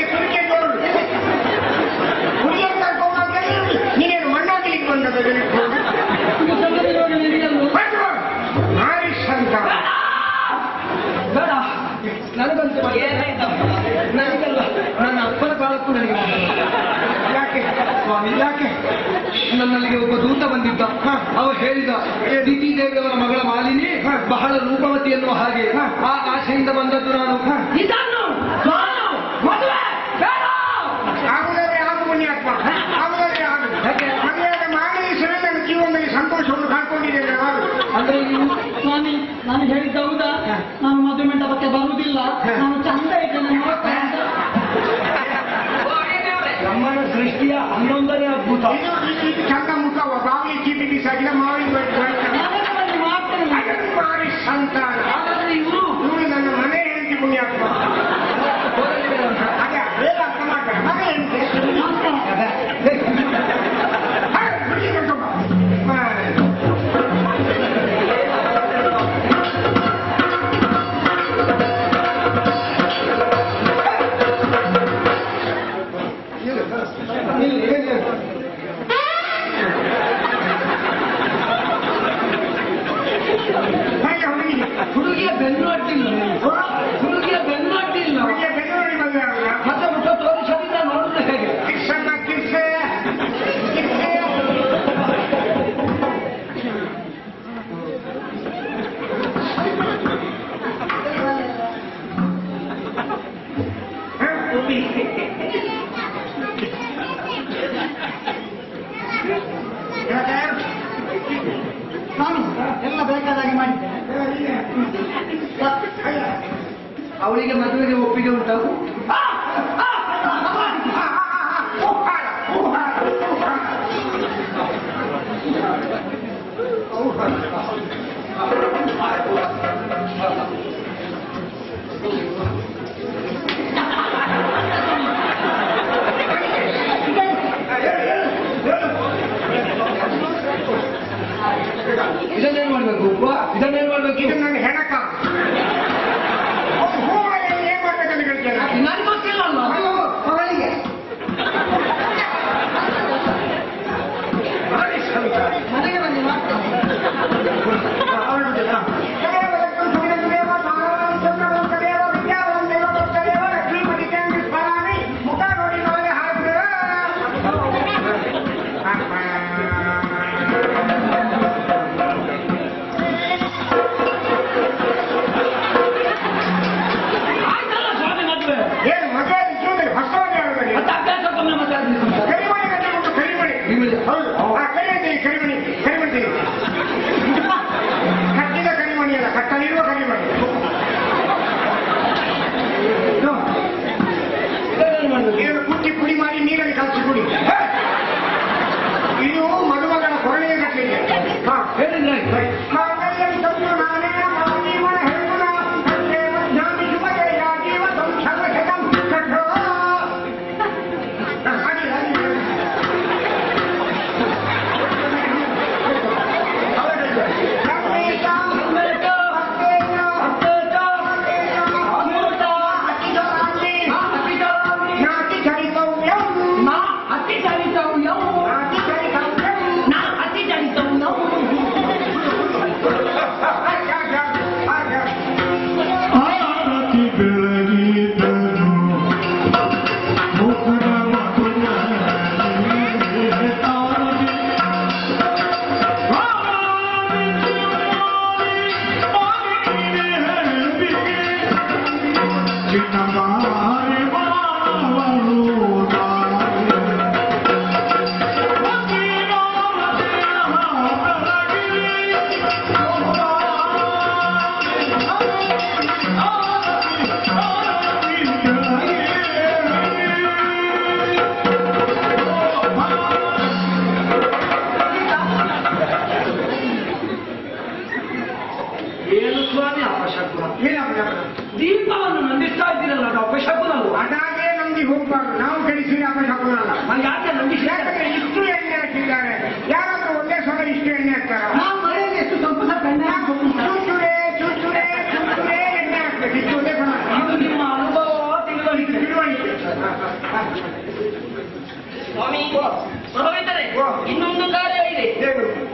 ತುರಿಕೆ ನೋಡು ಹುಡುಗಿಯರು ಕರ್ಕೊಂಡು ಹೋಗ್ತಾರೆ, ನೀನೇನು ಮಣ್ಣಾಗ್ಲಿಕ್ಕೆ ಬಂದದ್ದು ಮಾರಿಷ್ ಅಂತ ಬೇಡ ನನಗಂತೂ ನನಗಲ್ಲ ನನ್ನ ಅಪ್ಪನ ಕಾಲಕ್ಕೂ ನನಗೆ ಯಾಕೆ ಸ್ವಾಮಿ ಯಾಕೆ ನನ್ನಲ್ಲಿಗೆ ಒಬ್ಬ ದೂತ ಬಂದಿದ್ದ ಅವ ಹೇಳಿದ ದಿತಿ ದೇವಿಯವರ ಮಗಳ ಮಾಲಿನಿ ಬಹಳ ರೂಪವತಿ ಎನ್ನುವ ಹಾಗೆ ಆ ಆಶೆಯಿಂದ ಬಂದದ್ದು ನಾನು ಇದನ್ನು ನಾನು ಮದುವೆ ಬೇಡ ಆಗುವುದಾದ್ರೆ ಆಗು ಪುಣ್ಯಾತ್ಮ ಆಗುವುದಾದ್ರೆ ಆಗು ಮದುವೆಯಾದ ಮಾನವೀಸರೇ ನನ್ನ ಜೀವನದಲ್ಲಿ ಸಂತೋಷವನ್ನು ಕಾಣ್ಕೊಂಡಿದ್ದೇನೆ ನಾನು ಅಂದ್ರೆ ನೀವು ಸ್ವಾಮಿ ನಾನು ಹೇಳಿದ್ದ ಹೌದಾ ನಾನು ಮದುವೆ ಮಂಟಪಕ್ಕೆ ಬರುವುದಿಲ್ಲ ನಾನು ಚಂದ ಇದ್ದೇನೆ ನೋಡ್ತಾ ಅಂತ. ನಮ್ಮನ ಸೃಷ್ಟಿಯ ಹನ್ನೊಂದನೇ ಅದ್ಭುತ ಇದು ಇದು ಚಂದ ಮುಖವ ಬಾಗಿಲಿ ಚೀಟಿ ಬೀಸಾಗಿಲ್ಲ ಮಾವಿನ ನಾವೆಲ್ಲ ಬಂದು ಮಾಡ್ತೇನೆ ಮಾರಿಷ್ ಸಂತಾನ ಹಾಗಾದ್ರೆ ಇವರು ಇವರು ನನ್ನ ಮನೆ ಹೆಂಡತಿ ಪುಣ್ಯಾತ್ಮ ಅದೇ ಬೇಗ ಅರ್ಥ ಮಾಡ್ತಾರೆ ಮನೆ ಹೆಂಡತಿ ನಮಸ್ಕಾರ ಹಾಗೆ ಹುಡುಗಿ ಕರ್ಕೊಂಡ್ ಬಾ. ಹಾ. ಹಾಗೆ ಹುಡುಗಿ ಹುಡುಗಿಯ ಬೆನ್ನು ಅಡ್ಡಿಲ್ಲ ಹುಡುಗಿಯ ಬೆನ್ನು ಅಡ್ಡಿಲ್ಲ ಹುಡುಗಿಯ ಬೆಂಗಳೂರಿಗೆ ಬಂದ ಮತ್ತೆ ಮುಖ ತೋರಿಸಲಿಲ್ಲ ನೋಡುದು ಹೇಗೆ ಕಿಸ್ಸನ್ನ ಕಿಸ್ಸೆ ಕಿಸ್ಸೆ ಹ? ಹುಡುಗಿ. ಯಾಕೆ? ಸ್ವಾಮಿ ಎಲ್ಲ ಬೇಕಾದಾಗೆ ಮಾಡಿದ್ದೆ ಅವಳಿಗೆ ಮದುವೆಗೆ ಒಪ್ಪಿಗೆ ಉಂಟು ಇದನ್ನೇನ್ ಮಾಡ್ಬೇಕು ಇದನ್ನೇನ್ ಮಾಡ್ಬೇಕು ಇದು ನನ್ನ ಹೆಣಕ ಅವ್ನು ಹೂವಲ್ಲಿ ಏನ್ ಮಾಡ್ಬೇಕಂತ ಹೇಳ್ತೇನೆ ನನಗೆ ಗೊತ್ತಿಲ್ಲ ಅಲ್ಲ ಅವಳಿಗೆ ಮನೆಗೆ ಬಂದು ಮಾಡ್ತೇನೆ ಮುಖ ನೋಡಿ ನಾಳೆ ಹಾಕಿದ್ರೆ ಆಯ್ತಲ್ಲ ಸ್ವಾಮಿ ಮದುವೆ ಏನು ಮದುವೆ ಜೀವನದಲ್ಲಿ ಹೊಸವನ್ನೇ ಆಗೋದಿಲ್ಲ ಮತ್ತೆ ಅಭ್ಯಾಸಕ್ಕೊಮ್ಮೆ ಮದುವೆ ಆದ್ಮೇಲೆ ಸಂಸಾರ. ಕರಿಮಣಿ ಗಂಟೆ ಉಂಟು ಕರಿಮಣಿ ನಿಮ್ಮದು? ಹೌದು ಆ ಕರಿಮಣಿ ಕರಿಮಣಿ ಕರಿಮಣಿ ಕಟ್ಟಿದ ಕರಿಮಣಿ ಅಲ್ಲ ಕಟ್ಟಲಿರುವ ಕರಿಮಣಿ ಇದನ್ನೇನ್ ಮಾಡ್ಬೇಕು ಇದನ್ನು ಕುಟ್ಟಿ ಪುಡಿ ಮಾಡಿ ನೀರಲ್ಲಿ ಕಲಸಿ ಕುಡಿ ಇದು ಮದುಮಗನ ಕೊರಳಿಗೆ ಕಟ್ಟಲಿಕ್ಕೆ ಹಾ ಹೇಳಿದ್ರೆ ಮಾಂಗಲ್ಯಂ ತಂದು ನಾನೇ ಮಾನೀವನ ಹೆಣ್ಣುನ ತಂದೆ ಮಧ್ಯಾಹ್ನ ಶುಭಗೆಯ ಜೀವ ಸಂಸರ್ಗಶತಂ ಕಠೋ. ಹ, ಹಾಗೆ, ಹಾಗೆ. ನಾಟಿ ಚರಿತವ್ಯಂ ನಾಟಿ ಚರಿತವ್ಯಂ ಹಾಗೆ, ಹಾಗೆ, ಹಾಗೆ. ಆರತಿ ಬೆಳಗಿದನು ಮುಖದ ಮಧುರ ತಾರದಿ ಚಿನ್ನಮಾರಿ ಏನು ಸ್ವಾಮಿ ಅಪಶಕುನ ಏನಪ್ಪ? ದೀಪವನ್ನು ನಂದಿಸ್ತಾ ಇದ್ದೀರಲ್ಲ ಅದು ಅಪಶಕುನಲ್ವ ಅದಾಗೆ ನಮ್ಗೆ ಹೋಗ್ಬಾರ್ದು ನಾವು ಕಳಿಸಿ ಅಪಶಕುನ ಅಲ್ಲ ನಾನು ಯಾಕೆ ನಂದಿಸಿ ಯಾಕಂದ್ರೆ ಇಷ್ಟು ಎಣ್ಣೆ ಹಾಕಿದ್ದಾರೆ ಯಾರಾದ್ರೂ ಒಂದೇ ಸಲ ಇಷ್ಟು ಎಣ್ಣೆ ಹಾಕ್ತಾರ ನಾವು ಮನೆಯಲ್ಲಿ ಎಷ್ಟು ಸ್ವಲ್ಪ ಸ್ವಲ್ಪ ಎಣ್ಣೆ ಹಾಕ್ಬೇಕು ಅಂತ. ಚುಚ್ಚುರೆ ಚುಚ್ಚುರೆ ಚುಚ್ಚುರೆ ಎಣ್ಣೆ ಹಾಕ್ಬೇಕು ಇಷ್ಟು ಒಂದೇ ಸಲ ಇದು ನಿಮ್ಮ ಅನುಭವ ತಿಳುವಳಿಕೆ ತಿಳುವಳಿಕೆ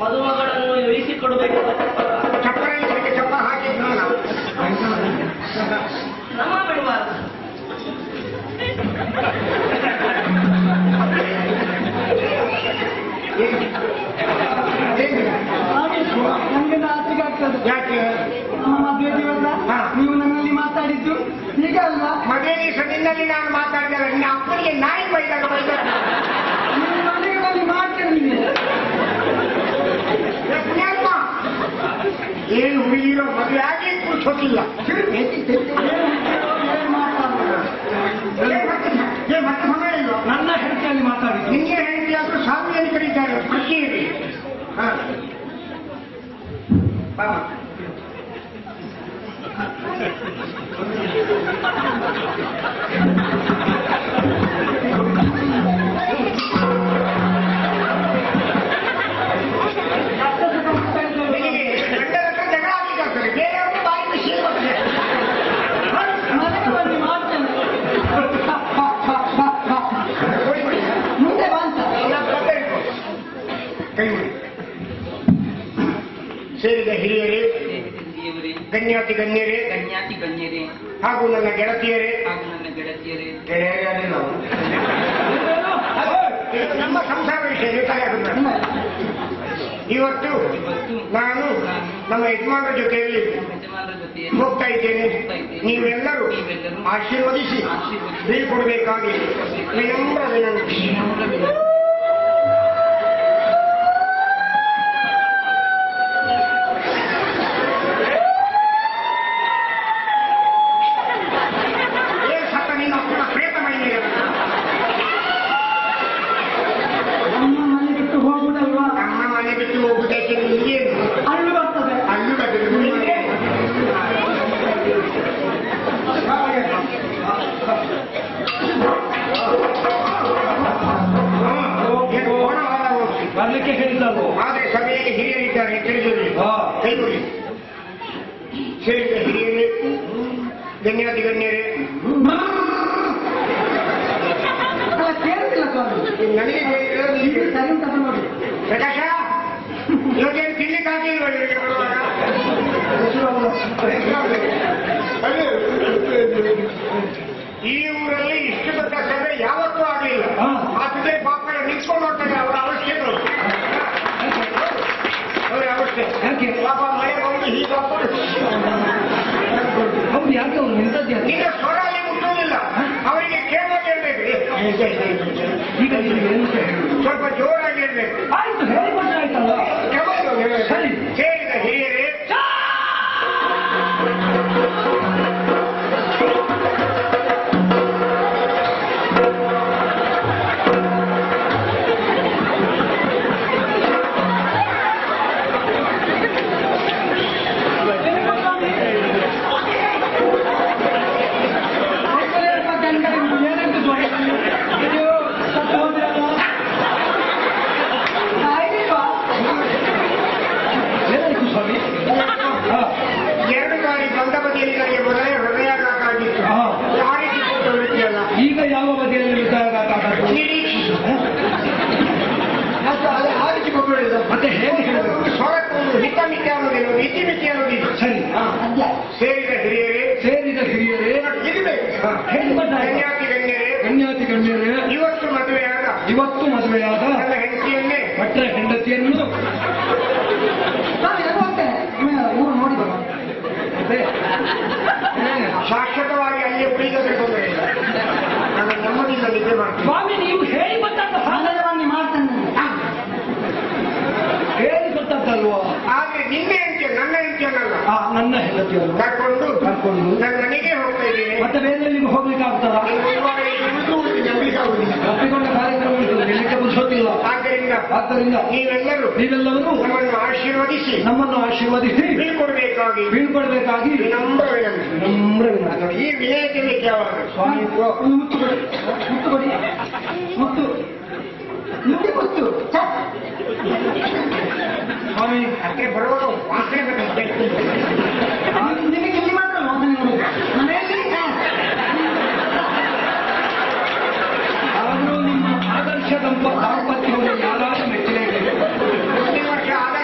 ಮದುಮಗಳನ್ನು ಇಳಿಸಿಕೊಡಬೇಕೆಂಬ ಚಪ್ಪರ ಚಪ್ಪರ ಇದಕ್ಕೆ ಚಪ್ಪರ ಹಾಕಿದ್ದು ನಾನು ನಮ್ಮ ಬಿಡಬಾರದು ನಮ್ಗೆ ನಾಚಿಕೆ ಆಗ್ತದೆ ಯಾಕೆ ನಮ್ಮ ಮದುವೆ ದಿವಸ ಹಾ. ನೀವು ನನ್ನಲ್ಲಿ ಮಾತಾಡಿದ್ದು ಈಗ ಅಲ್ವಾ ಮದುವೆ ದಿವಸ ನಿನ್ನಲ್ಲಿ ನಾನು ಮಾತಾಡಿದಾಗ ನಿನ್ನ ಅಪ್ಪನಿಗೆ ನಾಯಿ ಬೈದಾಗ ಬೈದಾಗ ನೀವು ಮನೆಗೆ ಬಂದು ಮಾಡ್ಕೊಂಡಿದ್ದೀರಿ ಏ ಪುಣ್ಯಾತ್ಮ ಏನು ಹುಡುಗಿರೋ ಮದುವೆ ಆಗಿ ಕೂರ್ಸೋಕಿಲ್ಲ ಏನ್ ಮಾತಾಡೋದು? ಏ ಮತ್ತೆ ಸಮಯ ಇಲ್ವಾ ನನ್ನ ಹೆಂಡತಿಯಲ್ಲಿ ಮಾತಾಡಿದ್ದು ನಿಮಗೆ ಹೆಂಡತಿಯಾದ್ರೂ ಸಾವಿಯನ್ನು ಕರೀತಾರೆ ಖುಷಿ ಇರಿ ಹಾ ಬಾ. ನಿನಗೆ ಗಂಡನ ಹತ್ರ ಜಗಳ ಆಗ್ಲಿಕ್ಕಾಗ್ತದೆ ಬೇರೆಯವರು ಬಾಯಿ ಖುಷಿ ಇರ್ತದೆ ಮನೆಗೆ ಬಂದು ಮಾಡ್ತೇನೆ ಮುಂದೆ ಬಾ ಅಂತ ಕೈ ಮುಡಿ ಸೇರಿದ ಹಿರಿಯರೇ ದೇವರೇ ಗಣ್ಯಾತಿ ಗಣ್ಯರೇ ಗಣ್ಯಾತಿ ಗಣ್ಯರೇ ಹಾಗೂ ನನ್ನ ಗೆಳತಿಯರೇ ಹಾಗೂ ನನ್ನ ಗೆಳತಿಯರೇ ಗೆಳೆಯರೇ ಅದೇ ನಾವು ಇದು ನಮ್ಮ ಸಂಸಾರ ವಿಷಯ ನೀವು ತಲೆ ಹಾಕಬೇಡ. ಇವತ್ತು ಇವತ್ತು ನಾನು ನಮ್ಮ ಯಜಮಾನರ ಜೊತೆಯಲ್ಲಿ ಯಜಮಾನರ ಜೊತೆಯಲ್ಲಿ ಹೋಗ್ತಾ ಇದ್ದೇನೆ ಹೋಗ್ತಾ ಇದ್ದೇನೆ. ನೀವೆಲ್ಲರೂ ನೀವೆಲ್ಲರೂ ಆಶೀರ್ವದಿಸಿ ಆಶೀರ್ವದಿಸಿ ಬೀಳ್ಕೊಡ್ಬೇಕಾಗಿ ವಿನಮ್ರ ವಿನಂತಿ ವಿನಮ್ರ ವಿನಂತಿ. ಏನ್ ಸತ್ತ ನಿನ್ನ ಅಪ್ಪನ ಪ್ರೇತ ಮೈಲಿ ನಮ್ಮ ಮನೆ ಬಿಟ್ಟು ಹೋಗುದಲ್ವಾ ನಮ್ಮ ಮನೆ ಬಿಟ್ಟು ಹೋಗುವುದಕ್ಕೆ ನಿಮಗೇನು ಅಳ್ಳು ಬರ್ತದೆ ಅಲ್ಲೂ ಬದಲು ನಿಮಗೆ ಏನು ಓಣವಾದ ಹೋಗ್ತಿ ಬರ್ಲಿಕ್ಕೆ ಹೇಳಿದ್ದಲ್ವೋ ಆದರೆ ಸಭೆಯಲ್ಲಿ ಹಿರಿಯರಿದ್ದಾರೆ ತಿಳಿದಿರಲಿ ಹಾ. ಕೈಗೊಳ್ಳಿ ಸೇರಿದ ಹಿರಿಯರೇ ಗಣ್ಯಾತಿ ಗಣ್ಯರೇ ಅಲ್ಲ ಕೇಳ್ತಿಲ್ಲ ಸ್ವಾಮಿ ನನಗೆ ಹೇಳೋದು ಇದು ಹೀಗೆ. ಸರಿ ಉಂಟಾ ನೋಡಿ ಪ್ರಕಾಶ ಇವತ್ತೇನು ತಿನ್ಲಿಕ್ಕಾಗಿಲ್ವ ಇವರಿಗೆ ಬರುವಾಗ ಅಲ್ಲೇ. ಈ ಊರಲ್ಲಿ ಇಷ್ಟು ದೊಡ್ಡ ಸಭೆ ಯಾವತ್ತೂ ಆಗಲಿಲ್ಲ ಹಾ. ಆದ್ರೆ ಪಾಪ ನಿಂತ್ಕೊಂಡು ಹೋಗ್ತಾರೆ ಅವರ ಅವಸ್ಥೆ ನೋಡಿ. ಅವರ ಅವಸ್ಥೆ ಯಾಕೆ? ಪಾಪ ಮಳೆ ಬಂದು ಹೀಗಾಗ್ತದೆ ಹೌದು ಯಾಕೆ ಅವ್ರು ನಿಂತದ್ದು ಯಾಕೆ? ನಿನ್ನ ಸ್ವರ ಅಲ್ಲಿ ಮುಟ್ಟುವುದಿಲ್ಲ ಅವರಿಗೆ ಕೇಳೋದು ಹೇಳ್ಬೇಕು ಈಗ ನೀವು ಏನು ಅಂತ ಹೇಳುದು? ಸ್ವಲ್ಪ ಜೋರಾಗಿ ಹೇಳ್ಬೇಕು ಆಯ್ತು ಹೇಳಿಕೊಟ್ರೆ ಆಯ್ತಲ್ಲ ಯಾವಾಗ ಸರಿ. ಸೇರಿದ ಹಿರಿಯರೇ ಏನಂತ ಸ್ವಾಮಿ? ಅಯ್ಯೋ, ಸತ್ತು ಹೋದ್ರಲ್ಲ? ಏನಾಯ್ತು ಸ್ವಾಮಿ ಹಾ. ಎರಡು ಬಾರಿ ಬಂದ ಬದಿಯಲ್ಲಿ ನನಗೆ ಮೊದಲೇ ಹೃದಯಾಘಾತ ಆಗಿತ್ತು ಹಾ. ಯಾರಿಗೆ ಕೊಟ್ಟವರಿದೆಯಲ್ಲ ಈಗ ಯಾವ ಬದಿಯಲ್ಲಿ ನಿಲ್ದಾಗಾಗಬೇಕು? ನಿರೀಕ್ಷಿಸು ಮತ್ತೆ ಹೇಗೆ ಹೇಳಬೇಕು ಸ್ವರಕ್ಕೊಂದು ಹಿತಮಿತಿ ಅನ್ನೋದಿಲ್ಲ ಒಂದು ಇತಿಮಿತಿ ಅನ್ನೋದಿಲ್ಲ ಸರಿ ಸೇರಿದ ಹಿರಿಯರೇ ಸೇರಿದ ಹಿರಿಯರೇ ಇರಬೇಕು ಹೇಳಿಕೊಟ್ರೆ ಆಯ್ತು. ಗಣ್ಯಾತಿ ಗಣ್ಯರೇ ಗಣ್ಯಾತಿ ಗಣ್ಯರೇ ಇವತ್ತು ಮದುವೆಯಾದ ಇವತ್ತು ಮದುವೆಯಾದ ನನ್ನ ಹೆಂಡತಿಯನ್ನೇ ಭಟ್ರ ಹೆಂಡತಿಯನ್ನು ಸ್ವಾಮಿ ಅದು ಹೋಗ್ತೇನೆ ಊರು ನೋಡಿ ಬರುವ ಅದೇ, ಶಾಶ್ವತವಾಗಿ ಅಲ್ಲಿ ಉಳಿದರೆ ತೊಂದರೆ ಇಲ್ಲ ನನ್ನ ನೆಮ್ಮದಿಯಿಂದ ನಿದ್ದೆ ಮಾಡ್ತೀನಿ ಸ್ವಾಮಿ ನೀವು ಹೇಳಿ ಬಂದದ್ದು ಮನೆಗೆ ಬಂದು ಮಾಡ್ತೇನೆ ಹೇಳಿ ಬಂದದ್ದಲ್ವಾ ಆದ್ರೆ ನಿನ್ನ ಹೆಂಡತಿ ನನ್ನ ಹೆಂಡತಿಯನ್ನಲ್ಲ ಆ, ನನ್ನ ಹೆಂಡತಿಯನ್ನು ಕರ್ಕೊಂಡು ಕರ್ಕೊಂಡು ನನ್ನ ಮನೆಗೆ ಹೋಗ್ತಾ ಇದ್ದೀನಿ ಮತ್ತೆ ಬೇರೆ ಎಲ್ಲಿಗೂ ಹೋಗ್ಲಿಕ್ಕೆ ಆಗ್ತದ ನಂಬಿಕಾಗುವುದಿಲ್ಲ ತಪ್ಪಿಕೊಂಡ ಕಾರ್ಯಕ್ರಮ ಉಂಟು ನಿಲ್ಲಕ್ಕೆ ಬುದ್ಧಿಲ್ಲ ಆದ್ದರಿಂದ ಆದ್ದರಿಂದ ನೀವೆಲ್ಲರೂ ನೀವೆಲ್ಲರೂ ನಮ್ಮನ್ನು ಆಶೀರ್ವದಿಸಿ ನಮ್ಮನ್ನು ಆಶೀರ್ವದಿಸಿ ಬೀಳ್ಕೊಡ್ಬೇಕಾಗಿ ಬೀಳ್ಕೊಡ್ಬೇಕಾಗಿ ವಿನಮ್ರ ವಿನಂತಿ ನಮ್ರ ವಿನಂತಿ. ನೋಡಿ, ಈ ವಿನಯತೆ ಬೇಕು ಯಾವಾಗ ಸ್ವಾಮಿ ಒಂದು ಮುತ್ತು ಕೊಡಿ ಮುತ್ತು ಕೊಡಿ ಮುತ್ತು ನಿಮಗೆ ಮುತ್ತು ಛೆ, ಸ್ವಾಮಿ ಅದಕ್ಕೆ ಬರುವಾಗ ವಾಸನೆ ಬೇಕಂತೆ ನಿಮಗೆ- ನಿಮಗೆ ಇಲ್ಲಿ ಮಾತ್ರ ವಾಸನೆ ಬರುವುದು. ಮನೆಯಲ್ಲಿ ಹಾ. ಆದರೂ ನಿಮ್ಮ ಆದರ್ಶ ದಂಪ ದಾಂಪತ್ಯವನ್ನು ಯಾರಾದ್ರೂ ಮೆಚ್ಚಲೇಬೇಕು ಮುಂದಿನ ವರ್ಷ ಆದರ್ಶ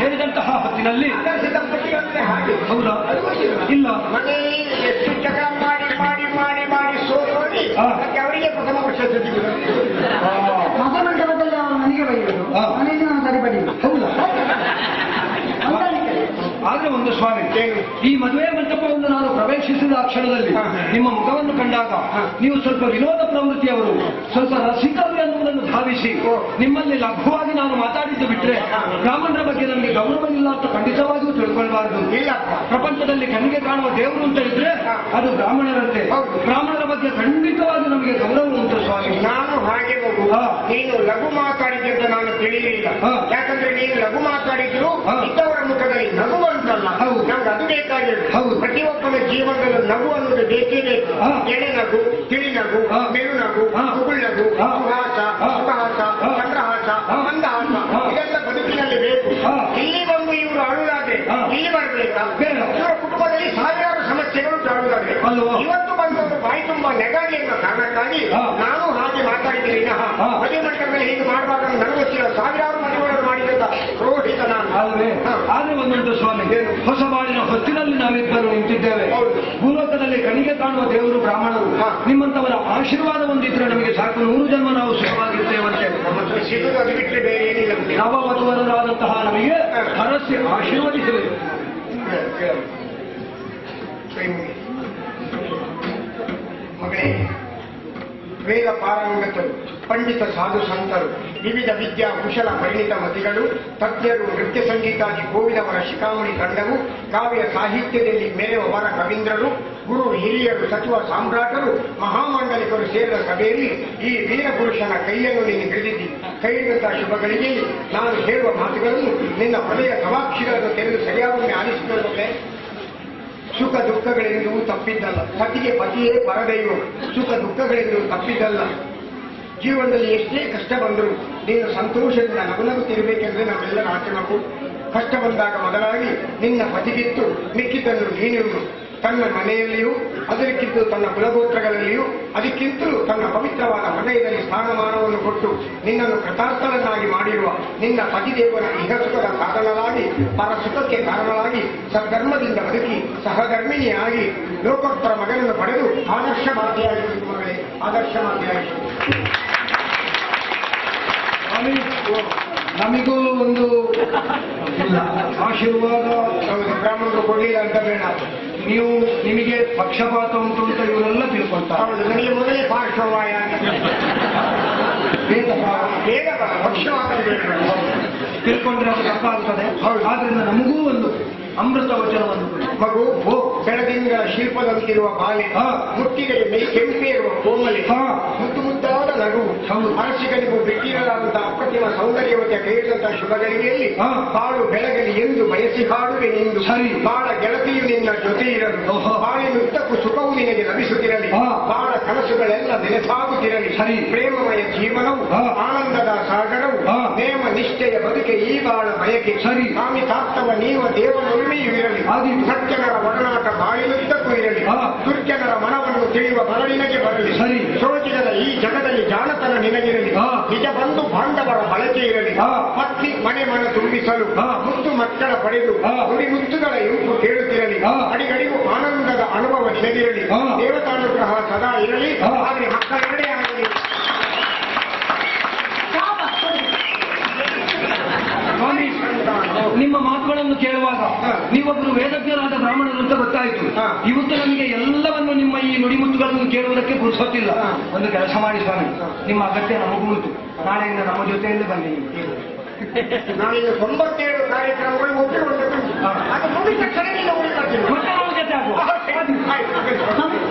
ಸೇರಿದಂತಹ ಹೊತ್ತಿನಲ್ಲಿ ಆದರ್ಶ ದಂಪತಿಗಳಂದ್ರೆ ಹಾಗೆ ಹೌದಾ ಅದು ಗೊತ್ತಿಲ್ಲ. ಇಲ್ಲ ಮನೆಯಲ್ಲಿ ಎಷ್ಟು ಜಗಳ ಮಾಡಿ ಮಾಡಿ ಮಾಡಿ ಮಾಡಿ ಸೋಲೋಡಿ ಹಾ. ಮತ್ತೆ ಅವರಿಗೆ ಪ್ರಥಮ ಪ್ರಶಸ್ತಿ ಸಿಕ್ಕಿದೆ. ಮತ ಮಂಟಪದಲ್ಲಿ ಅವರು ನನಗೆ ಬೈಯೋದು ಹಾ. ಮನೆಯಲ್ಲಿ ನಾನು ಸರಿಪಡಿಲ್ಲ ಹೌದಾ ಹೊಂದಾಣಿಕೆ. ಆದ್ರೆ ಒಂದು ಸ್ವಾಮಿ ಏನು? ಈ ಮದುವೆ ಮಂಟಪವನ್ನು ನಾನು ಪ್ರವೇಶಿಸಿದ ಆ ಕ್ಷಣದಲ್ಲಿ ಹಾ. ನಿಮ್ಮ ಮುಖವನ್ನು ಕಂಡಾಗ ನೀವು ಸ್ವಲ್ಪ ವಿನೋದ ಪ್ರವೃತ್ತಿಯವರು ಸ್ವಲ್ಪ ರಸಿಕರು ಎನ್ನುವುದನ್ನು ಭಾವಿಸಿ ನಿಮ್ಮಲ್ಲಿ ಲಘುವಾಗಿ ನಾನು ಮಾತಾಡಿದ್ದು ಬಿಟ್ರೆ ಬ್ರಾಹ್ಮಣರ ಬಗ್ಗೆ ನನಗೆ ಗೌರವವಿಲ್ಲ ಅಂತ ಖಂಡಿತವಾಗಿಯೂ ತಿಳ್ಕೊಳ್ಬಾರದು ಇಲ್ಲಪ್ಪ ಪ್ರಪಂಚದಲ್ಲಿ ಕಣ್ಣಿಗೆ ಕಾಣುವ ದೇವರು ಅಂತ ಇದ್ರೆ ಅದು ಬ್ರಾಹ್ಮಣರಂತೆ ಹೌದು. ಬ್ರಾಹ್ಮಣರ ಬಗ್ಗೆ ಖಂಡಿತವಾಗಿ ನಮಗೆ ಗೌರವ ಉಂಟು ಸ್ವಾಮಿ ನಾನು ಹಾಗೆ ಮಗು ಹಾ. ನೀನು ಲಘು ಮಾತಾಡಿದ್ದೆ ಅಂತ ನಾನು ತಿಳಿಯಲಿಲ್ಲ ಹಾ. ಯಾಕಂದ್ರೆ ನೀನು ಲಘು ಮಾತಾಡಿದ್ರು ಹಾ. ಇದ್ದವರ ಮುಖದಲ್ಲಿ ನಗು ಅಂತಲ್ಲ ಹೌದು. ನಮ್ಗೆ ಅದು ಬೇಕಾಗಿರೋದು ಹೌದು. ಪ್ರತಿಯೊಬ್ಬನ ಜೀವನದಲ್ಲಿ ನಗು ಅನ್ನೋದು ಬೇಕೇ ಬೇಕು ಹಾ. ಎಳೆ ನಗು ತಿಳಿ ನಗು ಹಾ. ಮೆರು ನಗು ಹಾ. ಕುಗುಳ್ ನಗು ಹಾ. ಸುಹಾಸ ಹಾ. ಸುಖಹಾಸ ಹಾ. ಚಂದ್ರಹಾಸ ಹಾ. ಮಂದಹಾಸ ಹಾ. ಇದೆಲ್ಲ ಬದುಕಿನಲ್ಲಿ ಬೇಕು ಹಾ. ಇಲ್ಲಿ ಬಂದು ಇವರು ಅಳುವುದಾದ್ರೆ ಹಾ. ಇಲ್ಲಿ ಬರಬೇಕಾ ಬೇಡ. ಇವರ ಕುಟುಂಬದಲ್ಲಿ ಸಾವಿರಾರು ಸಮಸ್ಯೆಗಳು ಅಳುವುದಾದ್ರೆ ಅಲ್ವಾ? ಇವತ್ತು ಬಂದವರು ಬಾಯಿ ತುಂಬಾ ನೆಗಾಡಿ ಎನ್ನುವ ಕಾರಣಕ್ಕಾಗಿ ಹಾ. ನಾನು ಹಾಗೆ ಮಾತಾಡಿದ್ದೀನಿ ವಿನಃ ಹಾ. ಮದುವೆ ಮಂಟಪದಲ್ಲಿ ಹೀಗೆ ಮಾಡಬಾರ್ದು ಅಂತ ನನಗೆ ಗೊತ್ತಿಲ್ಲ ಸಾವಿರಾರು ಮದುವೆಗಳನ್ನು ಮಾಡಿದಂತ ರೋಹಿತ ನಾನು ಅಲ್ವೇ ಹಾ. ಆದ್ರೆ ಒಂದುಂಟು ಸ್ವಾಮಿ ಹೊಸ ಬಾಳಿನ ಹೊತ್ತಿನಲ್ಲಿ ನಾವಿಬ್ಬರು ನಿಂತಿದ್ದೇವೆ ಹೌದು. ಭೂಲೋಕದಲ್ಲಿ ಕಣಿಗೆ ಕಾಣುವ ದೇವರು ಬ್ರಾಹ್ಮಣರು ಹಾ. ನಿಮ್ಮಂತವರ ಆಶೀರ್ವಾದ ಒಂದಿದ್ರೆ ನಮಗೆ ಸಾಕು ನೂರು ಜನ್ಮ ನಾವು ಸುಖವಾಗಿರ್ತೇವಂತೆ ನಮ್ಮ ಹತ್ರ ಸಿಗುದು ಅದು ಬಿಟ್ಟರೆ ಬೇರೆ ಏನಿಲ್ಲ ನಮ್ಗೆ. ನವವಧುವರರಾದಂತಹ ನಮಗೆ ಹರಸಿ ಆಶೀರ್ವದಿಸಬೇಕು ಕೈ ಮುಗಿ. ಮಗಳೇ ವೇದ ಪಾರಂಗತರು ಪಂಡಿತ ಸಾಧು ಸಂತರು ವಿವಿಧ ವಿದ್ಯಾ ಕುಶಲ ಪರಿಣಿತ ಮತಿಗಳು ತಜ್ಞರು ನೃತ್ಯ ಸಂಗೀತಾದಿ ಗೋವಿದವರ ಶಿಖಾಮಣಿ ತಂಡವು ಕಾವ್ಯ ಸಾಹಿತ್ಯದಲ್ಲಿ ಮೆರೆಯುವ ವರ ಕವೀಂದ್ರರು ಗುರು ಹಿರಿಯರು ಸಚಿವ ಸಾಮ್ರಾಟರು ಮಹಾಮಂಡಲಿಕರು ಸೇರಿದ ಸಭೆಯಲ್ಲಿ ಈ ವೀರಪುರುಷನ ಕೈಯನ್ನು ನೀನು ಹಿಡಿದಿದ್ದಿ ಕೈ ಹಿಡಿದಂತಹ ಶುಭಗಳಿಗೆ ನಾನು ಹೇಳುವ ಮಾತುಗಳನ್ನು ನಿನ್ನ ಹೃದಯ ಸವಾಕ್ಷಿಗಳನ್ನು ತೆರೆದು ಸರಿಯಾಗಿ ಆಲಿಸಿಕೊಳ್ಳುತ್ತೆ ಸುಖ ದುಃಖಗಳೆಂದು ತಪ್ಪಿದ್ದಲ್ಲ ಪತಿಗೆ ಪತಿಯೇ ಪರದೈವ ಸುಖ ದುಃಖಗಳೆಂದು ತಪ್ಪಿದ್ದಲ್ಲ ಜೀವನದಲ್ಲಿ ಎಷ್ಟೇ ಕಷ್ಟ ಬಂದರೂ ನೀನು ಸಂತೋಷದಿಂದ ನಗುನಗುತ್ತಿರಬೇಕೆಂದ್ರೆ ನಾವೆಲ್ಲರ ಆಸೆ ಮಗು ಕಷ್ಟ ಬಂದಾಗ ಮೊದಲಾಗಿ ನಿನ್ನ ಪತಿಗಿತ್ತು ಮಿಕ್ಕಿದ್ದನ್ನು ನೀನಿರುವುದು ತನ್ನ ಮನೆಯಲ್ಲಿಯೂ ಅದಕ್ಕಿಂತ ತನ್ನ ಕುಲಗೋತ್ರಗಳಲ್ಲಿಯೂ ಅದಕ್ಕಿಂತಲೂ ತನ್ನ ಪವಿತ್ರವಾದ ಹೃದಯದಲ್ಲಿ ಸ್ಥಾನಮಾನವನ್ನು ಕೊಟ್ಟು ನಿನ್ನನ್ನು ಕೃತಾರ್ಥನನ್ನಾಗಿ ಮಾಡಿರುವ ನಿನ್ನ ಪತಿದೇವರ ಇಹಸುಖದ ಕಾರಣರಾಗಿ ಪರಸುಖಕ್ಕೆ ಕಾರಣರಾಗಿ ಸದ್ಧರ್ಮದಿಂದ ಬದುಕಿ ಸಹಧರ್ಮಿಣಿಯಾಗಿ ಲೋಕೋತ್ತರ ಮಗನನ್ನು ಪಡೆದು ಆದರ್ಶವಾದಿಯಾಗಿರುವುದು ಮಗಳೇ ಆದರ್ಶವಾದಿಯಾಗಿರುವುದು ಸ್ವಾಮಿ ನಮಿಗೂ ಒಂದು ಇಲ್ಲ ಆಶೀರ್ವಾದ ಹೌದು, ಬ್ರಾಹ್ಮಣರು ಕೊಡಲಿಲ್ಲ ಅಂತ ಬೇಡ ನೀವು ನಿಮಗೆ ಪಕ್ಷಪಾತ ಉಂಟು ಅಂತ ಇವರೆಲ್ಲ ತಿಳ್ಕೊಳ್ತಾರೆ ಹೌದು ನನಗೆ ಮೊದಲೇ ಪಾರ್ಶ್ವವಾಯ ಭೇದ ಭಾವ. ಬೇಗ ಪಕ್ಷವಾದ ಬೇಡ ತಿಳ್ಕೊಂಡ್ರೆ ಅದು ತಪ್ಪಾಗ್ತದೆ ಆದ್ರಿಂದ ನಮಗೂ ಒಂದು ಅಮೃತ ವಚನವನ್ನು ಕೊಡಿ. ಮಗು ಓ ಬೆಳದಿಂಗಳ ಶಿಲ್ಪದಂತಿರುವ ಬಾಲೆ ಹಾ. ಮುಟ್ಟಿಗೆ ಮೈ ಕೆಂಪೆ ಇರುವ ಕೋಮಲೆ ಹಾ. ಮುದ್ದು ಮುದ್ದಾದ ನಗು ಹೌದು. ಅರಸಿಗನಿಗೂ ಬಿಟ್ಟಿರಲಾದಂತಹ ಅಪ್ರತಿಮ ಸೌಂದರ್ಯವತೆ ಕೈದಂತಹ ಶುಭಗಳಿಗೆಯಲ್ಲಿ ಹಾ. ಬಾಳು ಬೆಳಗಲಿ ಎಂದು ಬಯಸಿ ಹಾಡುವೆ ನಿಂದು ಸರಿ. ಬಾಳ ಗೆಳತಿಯು ನಿನ್ನ ಜೊತೆ ಇರಲು ಓಹೋ. ಬಾಳಿನುದ್ದಕ್ಕೂ ಸುಖವು ನಿನಗೆ ಲಭಿಸುತ್ತಿರಲಿ ಹಾ. ಬಾಳ ಕನಸುಗಳೆಲ್ಲ ನೆನೆಸಾಗುತ್ತಿರಲಿ ಸರಿ. ಪ್ರೇಮಮಯ ಜೀವನವು ಹಾ. ಆನಂದದ ಸಾಗರವು ಹಾ. ನೇಮ ನಿಷ್ಠೆಯ ಬದುಕೆ ಈ ಬಾಳ ಬಯಕೆ ಸರಿ. ಕಾಮಿತಾರ್ಥವ ನೀವ ದೇವನೊಲುಮೆಯೂ ಇರಲಿ ಆದೀತು. ಸಜ್ಜನರ ಒಡನಾಟ ಬಾಳಿನುದ್ದಕ್ಕೂ ಇರಲಿ ಹಾ. ದುರ್ಜನರ ಮನವನ್ನು ತಿಳಿಯುವ ಬರ ನಿನಗೆ ಬರಲಿ ಸರಿ. ಸೋಚಿಗದ ಈ ಜಗದಲ್ಲಿ ಜಾಣತನ ನಿನಗಿರಲಿ ಹಾ. ನಿಜ ಬಂಧು ಬಾಂಧವರ ಬಳಕೆ ಇರಲಿ ಹಾ. ಪತ್ನಿ ಮನೆ ಮನ ತುಂಬಿಸಲು ಹಾ. ಮುದ್ದು ಮಕ್ಕಳ ಪಡೆದು ಹಾ. ನುಡಿ ಮುತ್ತುಗಳ ಇಂಪು ಕೇಳುತ್ತಿರಲಿ ಹಾ. ಅಡಿಗಡಿಗೂ ಆನಂದದ ಅನುಭವ ನಿನಗಿರಲಿ ಹಾ. ದೇವತಾನುಗ್ರಹ ಸದಾ ಇರಲಿ ಹಾ. ಆದರೆ ಮಕ್ಕಳೆರಡೇ ಆಗಲಿ ಸ್ವಾಮಿ ನಿಮ್ಮ ಮಾತುಗಳನ್ನು ಕೇಳುವಾಗ ಹಾ. ನೀವೊಬ್ಬರು ವೇದಜ್ಞರಾದ ಬ್ರಾಹ್ಮಣರು ಅಂತ ಗೊತ್ತಾಯಿತು ಹಾ. ಇವತ್ತು ನಮಗೆ ಎಲ್ಲವನ್ನು ನಿಮ್ಮ ಈ ನುಡಿಮುತ್ತುಗಳನ್ನು ಕೇಳುವುದಕ್ಕೆ ಗುರುಸೋತಿಲ್ಲ ಹಾ. ಒಂದು ಕೆಲಸ ಮಾಡಿ ಸ್ವಾಮಿ ನಿಮ್ಮ ಅಗತ್ಯ ನಮಗೂ ಉಂಟು ನಾಳೆಯಿಂದ ನಮ್ಮ ಜೊತೆಯಲ್ಲಿ ಬನ್ನಿ ನೀವು. ನಾನಿನ್ನು ತೊಂಬತ್ತೇಳು ಕಾರ್ಯಕ್ರಮಗಳು ಒಪ್ಪಿಕೊಳ್ಳಬೇಕು ಹಾ. ಅದು ಮುಗಿದ ತಕ್ಷಣ ನೀನು ಉಳಿದಾಗ್ತೀನಿ ಮತ್ತೆ ನಮ್ಮ ಜೊತೆ ಆಗುವ ಆಯ್ತು, ಆಯ್ತು. ಸಂತ